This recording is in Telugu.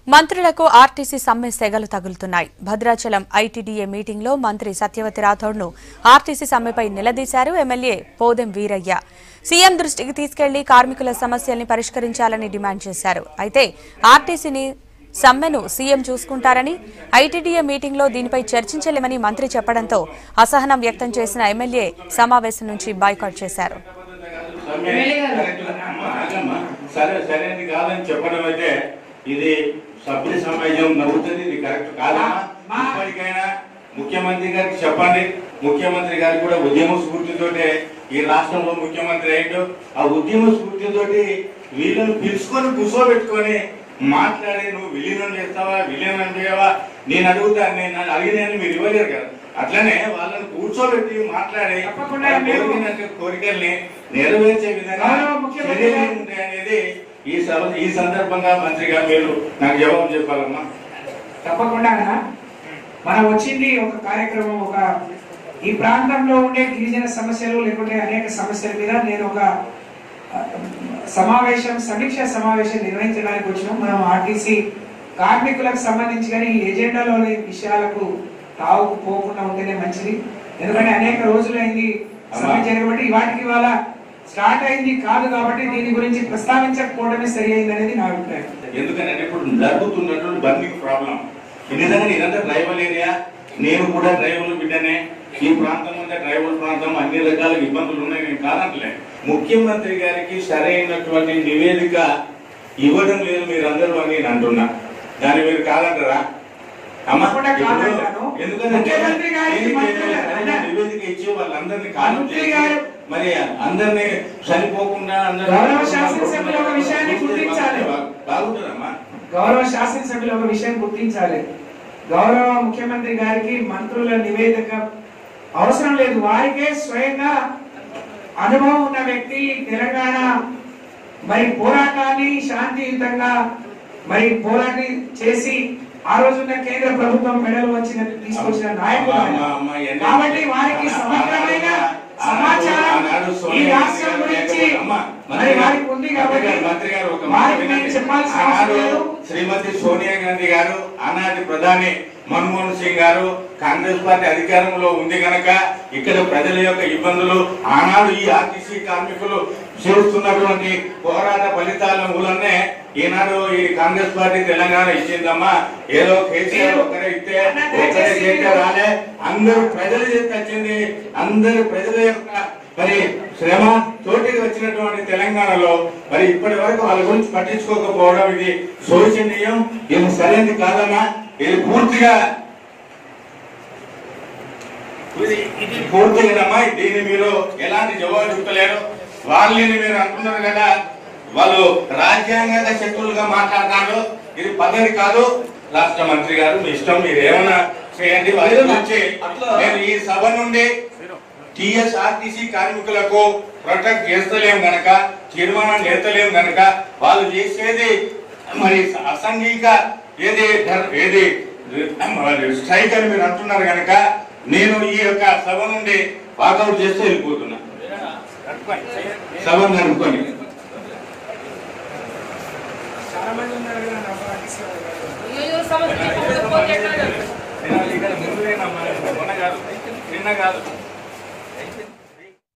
మంత్రులకు ఆర్టీసీ సమ్మె సెగలు తగులుతున్నాయి భద్రాచలం ఐటీడీఏ మీటింగ్లో మంత్రి సత్యవతి రాథోడ్ను ఆర్టీసీ సమ్మెపై నిలదీశారు ఎమ్మెల్యే పోదెం వీరయ్య సీఎం దృష్టికి తీసుకెళ్లి కార్మికుల సమస్యల్ని పరిష్కరించాలని డిమాండ్ చేశారు అయితే ఆర్టీసీని సమ్మెను సీఎం చూసుకుంటారని ఐటీడీఏ మీటింగ్లో దీనిపై చర్చించలేమని మంత్రి చెప్పడంతో అసహనం వ్యక్తం చేసిన ఎమ్మెల్యే సమావేశం నుంచి బాయ్కాట్ చేశారు సమ్మె కరెక్ట్ అమ్మా, ఆగమ్మా. సరే సరైనది కాదని చెప్పడం అయితే ఇది సభ్య సమాజం నవ్వుతుంది ఇది కరెక్ట్ కాదమ్మా ఇప్పటికైనా ముఖ్యమంత్రి గారికి చెప్పండి ముఖ్యమంత్రి గారికి కూడా ఉద్యమ స్ఫూర్తితోటే ఈ రాష్ట్రంలో ముఖ్యమంత్రి అయ్యిండు ఆ ఉద్యమ స్ఫూర్తితోటి వీళ్ళని పిలుచుకొని కూర్చోబెట్టుకొని మాట్లాడి నువ్వు విలీనం చేస్తావా విలీనం చేయవా నేను అడుగుతా నేను అడిగినాను మీరు ఇవ్వలేరు కదా అట్లనే వాళ్ళని కూర్చోబెట్టి మాట్లాడి తప్పకుండా వాళ్ళ మేము- కోరికల- కోరికల్ని నెరవేర్చే విధంగా గౌరవ ముఖ్యమంత్రి చర్యలు గారు- ఉంటాయి అనేది ఈ సభ ఈ సందర్భంగా మంత్రిగా మీరు నాకు జవాబు చెప్పాలమ్మా తప్పకుండా అన్న. మనం వచ్చింది ఒక కార్యక్రమం ఒక ఈ ప్రాంతంలో ఉండే గిరిజన సమస్యలు లేకుంటే అనేక సమస్యల మీద నేను ఒక ఆ, సమావేశం సమీక్ష సమావేశం నిర్వహించడానికి వచ్చినాం మనం ఆర్టీసీ కార్మికులకు సంబంధించి కానీ ఈ ఎజెండాలోని విషయాలకు తావుకు పోకుండా ఉంటేనే మంచిది ఎందుకంటే అనేక రోజులైంది సమ్మె జరగబట్టి వాటికి ఇవాళ స్టార్ట్ అయింది కాదు కాబట్టి దీని గురించి ప్రస్తావించకపోవడమే సరి అయింది అనేది నా అభిప్రాయం ఎందుకంటే ఇప్పుడు జరుగుతున్నటువంటి బందింగ్ ప్రాబ్లం నిజంగా ఇదంతా ట్రైబల్ ఏరియా నేను కూడా డ్రైవర్ బిడ్డనే ఈ ప్రాంతం అంతా డ్రైవర్ ప్రాంతం అన్ని రకాల ఇబ్బందులు ఉన్నాయి నేను కాదంటలే ముఖ్యమంత్రి గారికి సరైనటువంటి నివేదిక ఇవ్వడం లేదు మీరందరూ అని నేను అంటున్నా దాన్ని మీరు కాదంటారా అమ్మా తప్పకుండా ఇప్పుడు కాదంటాను. ఎందుకంటే ముఖ్యమంత్రి గారికి దీనికి మంత్రులు- సరైన నివేదిక ఇచ్చి వాళ్ళందరినీ కాలం మంత్రి చేసి గారు- మరి అందరినీ చనిపోకుండా అందరినీ గౌరవ శాసనసభ్యులు ఒక విషయాన్ని గుర్తించాలి. బాగుంటుందమ్మా గౌరవ శాసనసభ్యులు ఒక విషయం గుర్తించాలి గౌరవ ముఖ్యమంత్రి గారికి మంత్రుల నివేదిక అవసరం లేదు వారికే స్వయంగా అనుభవం ఉన్న వ్యక్తి తెలంగాణ మరి పోరాటాన్ని శాంతియుతంగా మరి పోరాటి చేసి ఆ రోజున్న కేంద్ర ప్రభుత్వం మెడలు వచ్చిన తీసుకొచ్చిన నాయకుడు ఆయన. అమ్మా, అమ్మా, ఎన్ని- కాబట్టి వారికి సమగ్రమైన సమాచారం ఆనాడు ఈ సోనియా రాష్ట్రం గాంధీ గురించి గారు- అమ్మా, మరి మంత్రి గారు- వారికి ఉంది కాబట్టి మంత్రి గారు ఒక మాట వారికి నేను వినండి. చెప్పాల్సిన అవసరం ఆనాడు లేదు శ్రీమతి సోనియా గాంధీ గారు ఆనాటి ప్రధాని మన్మోహన్ సింగ్ గారు కాంగ్రెస్ పార్టీ అధికారంలో ఉంది కనుక ఇక్కడ ప్రజల యొక్క ఇబ్బందులు ఆనాడు ఈ ఆర్టీసీ కార్మికులు చేస్తున్నటువంటి పోరాట ఫలితాల మూలనే ఈనాడు ఈ కాంగ్రెస్ పార్టీ తెలంగాణ ఇచ్చిందమ్మా ఏదో కేసీఆర్ ఒక్కరే ఇస్తే ఒక్కరే చేస్తే రాలే అందరూ ప్రజలు చేస్తే వచ్చింది అందరు ప్రజల యొక్క మరి శ్రమ తోటి వచ్చినటువంటి తెలంగాణలో మరి ఇప్పటి వరకు వాళ్ళ గురించి పట్టించుకోకపోవడం ఇది శోచనీయం ఇది సరైనది కాదమ్మా ఇది పూర్తిగా ఇది ఇది పూర్తిగానమ్మా దీన్ని మీరు ఎలాంటి జవాబు చెప్తలేరు వాళ్ళని మీరు అంటున్నారు కదా వాళ్ళు రాజ్యాంగ శక్తులుగా మాట్లాడతారు ఇది పద్ధతి కాదు రాష్ట్ర మంత్రి గారు మీ ఇష్టం మీరు ఏమైనా చేయండి వాళ్ళ గురించి నేను ఈ సభ నుండి టిఎస్ఆర్టీసీ కార్మికులకు ప్రొటెక్ట్ చేస్తలేం గనక తీర్మానం చేస్తలేం గనక వాళ్ళు చేసేది మరి అసంఘిక ఏది ధర్- ఏది స్ట్రైక్ అని మీరు అంటున్నారు గనక నేను ఈ యొక్క సభ నుండి వాకౌట్ చేస్తే వెళ్ళిపోతున్నా సభను నడుపుకొని చాలా మంది ఉన్నారు కదా నా పార్టీస్ వాళ్ళు. అయ్యో సమస్య పోతే ఎట్లా నిన్న కాదు నిన్న కాదు